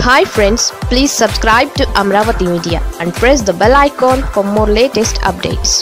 hi friends please subscribe to Amaravati media and press the bell icon for more latest updates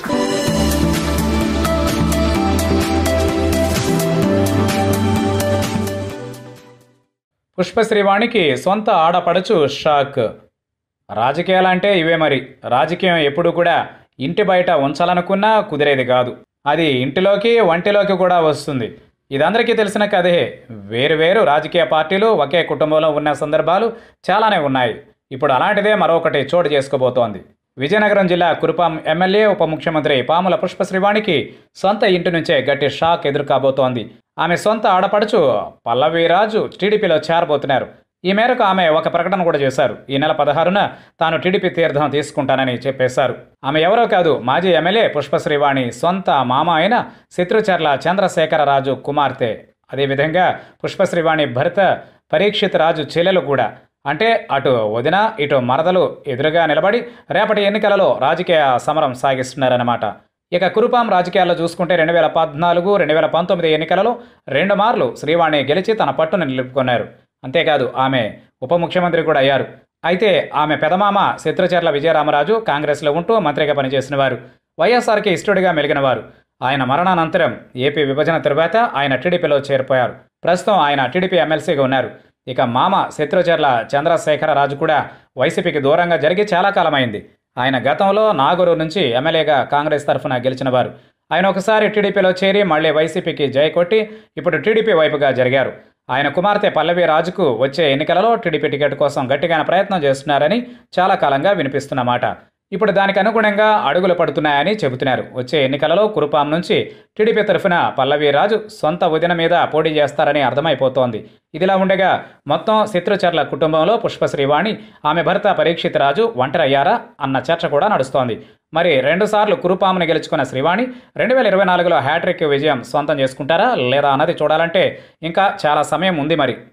పుష్పశ్రీవాణికి సొంత ఆడపడుచు shock రాజకీయాలంటే ఇవే మరి రాజకీయం ఎప్పుడు కూడా ఇంటి బయట ఉంచాలనుకున్నా కుదిరేది కాదు అది ఇంటిలోకి వంటిలోకి కూడా వస్తుంది ఇదందరికీ తెలిసిన కథే వేరు వేరు రాజకీయ పార్టీలు ఒకే కుటుంబంలో ఉన్న సందర్భాలు చాలానే ఉన్నాయి ఇప్పుడు అలాంటిదే మరొకటి చోటు చేసుకోబోతోంది విజయనగరం జిల్లా కురుపాం ఎమ్మెల్యే ఉప ముఖ్యమంత్రి పాముల పుష్పశ్రీవాణికి సొంత ఇంటి నుంచే గట్టి షాక్ ఎదురుకాబోతోంది ఆమె సొంత ఆడపడుచు పల్లవీరాజు టీడీపీలో చేరబోతున్నారు ఈ మేరకు ఆమె ఒక ప్రకటన కూడా చేశారు ఈ నెల పదహారున తాను టీడీపీ తీర్థం తీసుకుంటానని చెప్పేశారు ఆమె ఎవరో కాదు మాజీ ఎమ్మెల్యే పుష్పశ్రీవాణి సొంత మామ అయిన శత్రుచర్ల చంద్రశేఖరరాజు కుమార్తె అదేవిధంగా పుష్పశ్రీవాణి భర్త పరీక్షిత్ రాజు చెల్లెలు కూడా అంటే అటు వదిన ఇటు మరదలు ఎదురుగా నిలబడి రేపటి ఎన్నికలలో రాజకీయ సమరం సాగిస్తున్నారన్నమాట ఇక కురుపాం రాజకీయాల్లో చూసుకుంటే రెండు వేల పద్నాలుగు రెండు వేల పంతొమ్మిది ఎన్నికలలో రెండు మార్లు శ్రీవాణి గెలిచి తన పట్టును నిలుపుకున్నారు అంతేకాదు ఆమె ఉప ముఖ్యమంత్రి కూడా అయ్యారు అయితే ఆమె పెదమామ శత్రుచర్ల విజయరామరాజు కాంగ్రెస్లో ఉంటూ మంత్రిగా పనిచేసిన వారు వైఎస్ఆర్కి ఇష్టడిగా మెలిగినవారు ఆయన మరణానంతరం ఏపీ విభజన తరువాత ఆయన టీడీపీలో చేరిపోయారు ప్రస్తుతం ఆయన టీడీపీ ఎమ్మెల్సీగా ఉన్నారు ఇక మామ శత్రుచర్ల చంద్రశేఖరరాజు కూడా వైసీపీకి దూరంగా జరిగి చాలా కాలమైంది ఆయన గతంలో నాగూరు నుంచి ఎమ్మెల్యేగా కాంగ్రెస్ తరఫున గెలిచిన వారు ఆయన ఒకసారి టీడీపీలో చేరి మళ్ళీ వైసీపీకి జై కొట్టి ఇప్పుడు టీడీపీ వైపుగా జరిగారు ఆయన కుమార్తె పల్లవి రాజుకు వచ్చే ఎన్నికలలో టీడీపీ టికెట్ కోసం గట్టిగానే ప్రయత్నం చేస్తున్నారని చాలా కాలంగా వినిపిస్తున్నమాట ఇప్పుడు దానికి అనుగుణంగా అడుగులు పడుతున్నాయని చెబుతున్నారు వచ్చే ఎన్నికలలో కురుపాం నుంచి టీడీపీ తరఫున పల్లవి రాజు సొంత వదిన మీద పోటీ చేస్తారని అర్థమైపోతోంది ఇదిలా ఉండగా మొత్తం శత్రుచర్ల కుటుంబంలో పుష్పశ్రీవాణి ఆమె భర్త పరీక్షిత్ రాజు ఒంటరయ్యారా అన్న చర్చ కూడా నడుస్తోంది మరి రెండుసార్లు కురుపామును గెలుచుకున్న శ్రీవాణి రెండు వేల ఇరవై నాలుగులో హ్యాట్రిక్ విజయం సొంతం చేసుకుంటారా లేదా అన్నది చూడాలంటే ఇంకా చాలా సమయం ఉంది మరి